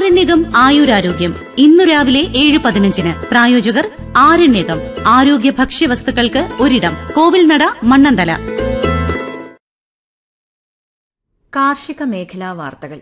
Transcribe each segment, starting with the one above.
ആരണ്യകം ആയുരാരോഗ്യം ഇന്നു രാവിലെ ഏഴ് പതിനഞ്ചിന് പ്രായോജകർ ആരണ്യകം ആരോഗ്യ ഭക്ഷ്യവസ്തുക്കൾക്ക് ഒരിടം കോവിൽനട മണ്ണന്തല കാർഷിക മേഖലാ വാർത്തകൾ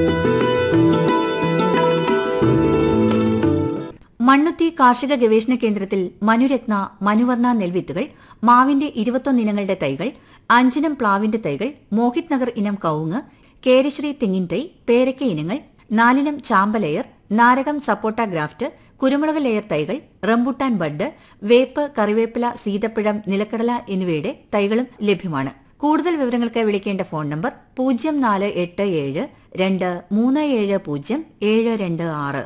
മണ്ണുത്തി കാർഷിക ഗവേഷണ കേന്ദ്രത്തിൽ മനുരത്ന മനുവർണ നെൽവിത്തുകൾ മാവിന്റെ ഇരുപത്തൊന്ന് ഇനങ്ങളുടെ തൈകൾ അഞ്ചിനം പ്ലാവിന്റെ തൈകൾ മോഹിത് നഗർ ഇനം കവുങ്ങ് കേരശ്രീ തെങ്ങിൻ തൈ പേരക്ക ഇനങ്ങൾ നാലിനം ചാമ്പലയർ നാരകം സപ്പോട്ട ഗ്രാഫ്റ്റ് കുരുമുളക് ലെയർ തൈകൾ റംബുട്ടാൻ ബഡ് വേപ്പ് കറിവേപ്പില സീതപ്പഴം നിലക്കടല എന്നിവയുടെ തൈകളും ലഭ്യമാണ് കൂടുതൽ വിവരങ്ങൾക്ക് വിളിക്കേണ്ട ഫോൺ നമ്പർ പൂജ്യം നാല് എട്ട് ഏഴ് രണ്ട് മൂന്ന് ഏഴ് പൂജ്യം ഏഴ് രണ്ട് ആറ്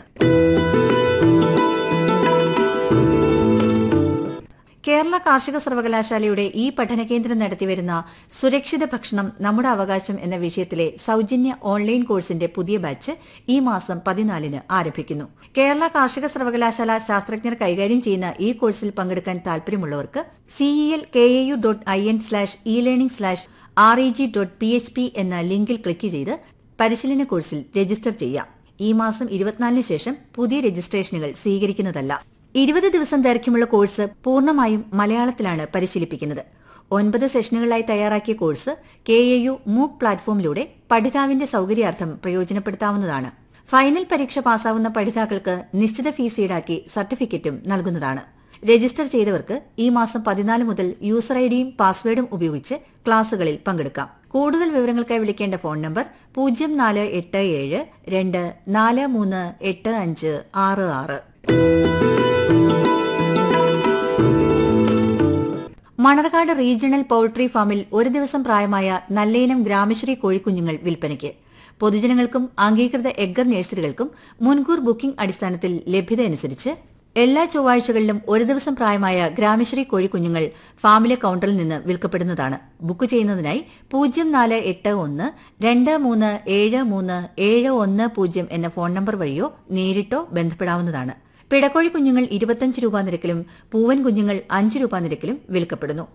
കേരള കാർഷിക സർവകലാശാലയുടെ ഈ പഠനകേന്ദ്രം നടത്തിവരുന്ന സുരക്ഷിത ഭക്ഷണം നമ്മുടെ അവകാശം എന്ന വിഷയത്തിലെ സൌജന്യ ഓൺലൈൻ കോഴ്സിന്റെ പുതിയ ബാച്ച് ഈ മാസം പതിനാലിന് ആരംഭിക്കുന്നു കേരള കാർഷിക സർവകലാശാല ശാസ്ത്രജ്ഞർ കൈകാര്യം ചെയ്യുന്ന ഈ കോഴ്സിൽ പങ്കെടുക്കാൻ താൽപര്യമുള്ളവർക്ക് CEL K A U dot I N slash e learning slash R E G dot P H P എന്ന ലിങ്കിൽ ക്ലിക്ക് ചെയ്ത് പരിശീലന കോഴ്സിൽ രജിസ്റ്റർ ചെയ്യാം ഈ മാസം ഇരുപത്തിനാലിന് ശേഷം പുതിയ രജിസ്ട്രേഷനുകൾ സ്വീകരിക്കുന്നതല്ല ഇരുപത് ദിവസം ദൈർഘ്യമുള്ള കോഴ്സ് പൂർണ്ണമായും മലയാളത്തിലാണ് പരിശീലിപ്പിക്കുന്നത് ഒൻപത് സെഷനുകളായി തയ്യാറാക്കിയ കോഴ്സ് കെ എ യു മൂക്ക് പ്ലാറ്റ്ഫോമിലൂടെ പഠിതാവിന്റെ സൌകര്യാർത്ഥം പ്രയോജനപ്പെടുത്താവുന്നതാണ് ഫൈനൽ പരീക്ഷ പാസ്സാവുന്ന പഠിതാക്കൾക്ക് നിശ്ചിത ഫീസ് ഈടാക്കി സർട്ടിഫിക്കറ്റും നൽകുന്നതാണ് രജിസ്റ്റർ ചെയ്തവർക്ക് ഈ മാസം പതിനാല് മുതൽ യൂസർ ഐഡിയും പാസ്വേഡും ഉപയോഗിച്ച് ക്ലാസുകളിൽ പങ്കെടുക്കാം കൂടുതൽ വിവരങ്ങൾക്കായി വിളിക്കേണ്ട ഫോൺ നമ്പർ പൂജ്യം നാല് എട്ട് ഏഴ് രണ്ട് നാല് മൂന്ന് എട്ട് അഞ്ച് ആറ് ആറ് മണർകാട് റീജിയണൽ പൌൾട്രി ഫാമിൽ ഒരു ദിവസം പ്രായമായ നല്ലയിനം ഗ്രാമശ്രീ കോഴിക്കുഞ്ഞുങ്ങൾ വിൽപ്പനയ്ക്ക് പൊതുജനങ്ങൾക്കും അംഗീകൃത എഗ്ഗർ നഴ്സറികൾക്കും മുൻകൂർ ബുക്കിംഗ് അടിസ്ഥാനത്തിൽ ലഭ്യതയനുസരിച്ച് എല്ലാ ചൊവ്വാഴ്ചകളിലും ഒരു ദിവസം പ്രായമായ ഗ്രാമശ്രീ കോഴിക്കുഞ്ഞുങ്ങൾ ഫാമിലെ കൌണ്ടറിൽ നിന്ന് വിൽക്കപ്പെടുന്നതാണ് ബുക്ക് ചെയ്യുന്നതിനായി പൂജ്യം നാല് എട്ട് ഒന്ന് രണ്ട് മൂന്ന് ഏഴ് മൂന്ന് ഏഴ് ഒന്ന് പൂജ്യം എന്ന ഫോൺ നമ്പർ വഴിയോ നേരിട്ടോ ബന്ധപ്പെടാവുന്നതാണ് പിടക്കോഴി കുഞ്ഞുങ്ങൾ ഇരുപത്തഞ്ച് രൂപ നിരക്കിലും പൂവൻ കുഞ്ഞുങ്ങൾ അഞ്ച് രൂപ നിരക്കിലും വിൽക്കപ്പെടുന്നു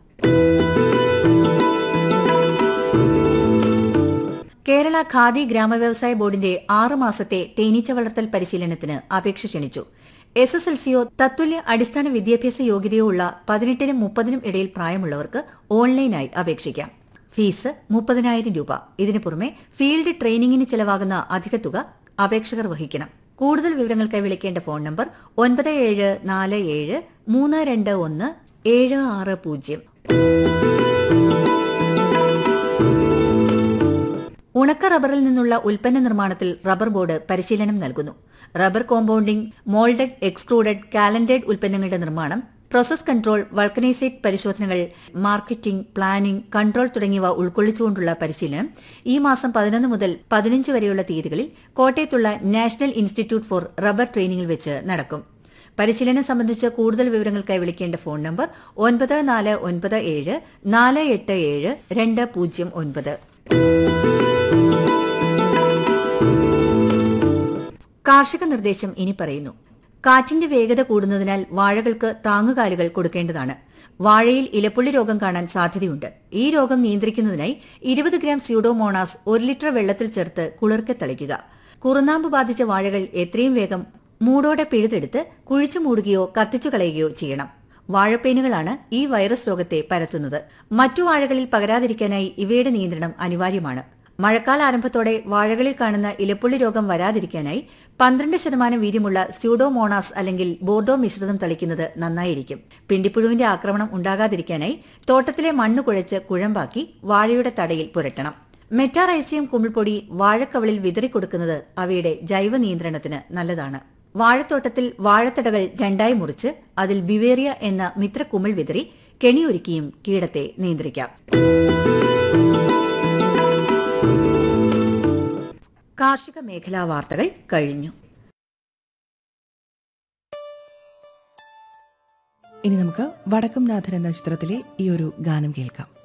കേരള ഖാദി ഗ്രാമവ്യവസായ ബോർഡിന്റെ ആറ് മാസത്തെ തേനീച്ച വളർത്തൽ പരിശീലനത്തിന് അപേക്ഷ ക്ഷണിച്ചു എസ് എസ് എൽ സിയോ തത്തുല്യ അടിസ്ഥാന വിദ്യാഭ്യാസ യോഗ്യതയോ ഉള്ള പതിനെട്ടിനും മുപ്പതിനും ഇടയിൽ പ്രായമുള്ളവർക്ക് ഓൺലൈനായി അപേക്ഷിക്കാം ഫീസ് മുപ്പതിനായിരം രൂപ ഇതിനു പുറമെ ഫീൽഡ് ട്രെയിനിങ്ങിന് ചെലവാകുന്ന അധിക തുക അപേക്ഷകർ വഹിക്കണം കൂടുതൽ വിവരങ്ങൾക്കായി വിളിക്കേണ്ട ഫോൺ നമ്പർ ഒൻപത് ഏഴ് നാല് ഏഴ് മൂന്ന് രണ്ട് ഒന്ന് ഏഴ് ആറ് പൂജ്യം ഉണക്ക റബ്ബറിൽ നിന്നുള്ള ഉൽപ്പന്ന നിർമ്മാണത്തിൽ റബ്ബർ ബോർഡ് പരിശീലനം നൽകുന്നു rubber compounding moulded excluded calendered ഉൽപ്പന്നങ്ങളുടെ നിർമ്മാണം പ്രോസസ് കൺട്രോൾ വൾക്കനൈസേറ്റ് പരിശോധനകൾ മാർക്കറ്റിംഗ് പ്ലാനിംഗ് കൺട്രോൾ തുടങ്ങിയവ ഉൾക്കൊള്ളിച്ചുകൊണ്ടുള്ള പരിശീലനം ഈ മാസം പതിനൊന്ന് മുതൽ പതിനഞ്ച് വരെയുള്ള തീയതികളിൽ കോട്ടയത്തുള്ള നാഷണൽ ഇൻസ്റ്റിറ്റ്യൂട്ട് ഫോർ റബ്ബർ ട്രെയിനിംഗിൽ വെച്ച് നടക്കും പരിശീലനം സംബന്ധിച്ച് കൂടുതൽ വിവരങ്ങൾക്കായി വിളിക്കേണ്ട ഫോൺ നമ്പർ ഒൻപത് നാല് ഒൻപത് ഏഴ് നാല് എട്ട് ഏഴ് രണ്ട് പൂജ്യം ഒൻപത് കാർഷിക നിർദ്ദേശം ഇനി പറയുന്നു കാറ്റിന്റെ വേഗത കൂടുന്നതിനാൽ വാഴകൾക്ക് താങ്ങുകാലുകൾ കൊടുക്കേണ്ടതാണ് വാഴയിൽ ഇലപ്പുള്ളി രോഗം കാണാൻ സാധ്യതയുണ്ട് ഈ രോഗം നിയന്ത്രിക്കുന്നതിനായി ഇരുപത് ഗ്രാം സ്യൂഡോമോണാസ് ഒരു ലിറ്റർ വെള്ളത്തിൽ ചേർത്ത് കുളിർക്കെ തളിക്കുക കുറുനാമ്പ് ബാധിച്ച വാഴകൾ എത്രയും വേഗം മൂടോടെ പിഴുതെടുത്ത് കുഴിച്ചു മൂടുകയോ കത്തിച്ചു കളയുകയോ ചെയ്യണം വാഴപ്പേനുകളാണ് ഈ വൈറസ് രോഗത്തെ പരത്തുന്നത് മറ്റു വാഴകളിൽ പകരാതിരിക്കാനായി ഇവയുടെ നിയന്ത്രണം അനിവാര്യമാണ് മഴക്കാല ആരംഭത്തോടെ വാഴകളിൽ കാണുന്ന ഇലപ്പുള്ളി രോഗം വരാതിരിക്കാനായി പന്ത്രണ്ട് ശതമാനം വീര്യമുള്ള സ്യൂഡോമോണാസ് അല്ലെങ്കിൽ ബോർഡോ മിശ്രിതം തളിക്കുന്നത് നന്നായിരിക്കും പിണ്ടിപ്പുഴുവിന്റെ ആക്രമണം ഉണ്ടാകാതിരിക്കാനായി തോട്ടത്തിലെ മണ്ണ് കുഴച്ച് കുഴമ്പാക്കി വാഴയുടെ തടയിൽ പുരട്ടണം മെറ്റാറൈസിയം കുമിൾപ്പൊടി വാഴക്കവളിൽ വിതറിക്കൊടുക്കുന്നത് അവയുടെ ജൈവ നിയന്ത്രണത്തിന് നല്ലതാണ് വാഴത്തോട്ടത്തിൽ വാഴത്തടകൾ രണ്ടായി മുറിച്ച് അതിൽ ബിവേറിയ എന്ന മിത്രക്കുമിൾ വിതറി കെണിയൊരുക്കിയും കീടത്തെ നിയന്ത്രിക്കാം കാർഷിക മേഖലാ വാർത്തകൾ കഴിഞ്ഞു ഇനി നമുക്ക് വടക്കും നാഥൻ എന്ന ചിത്രത്തിലെ ഈ ഒരു ഗാനം കേൾക്കാം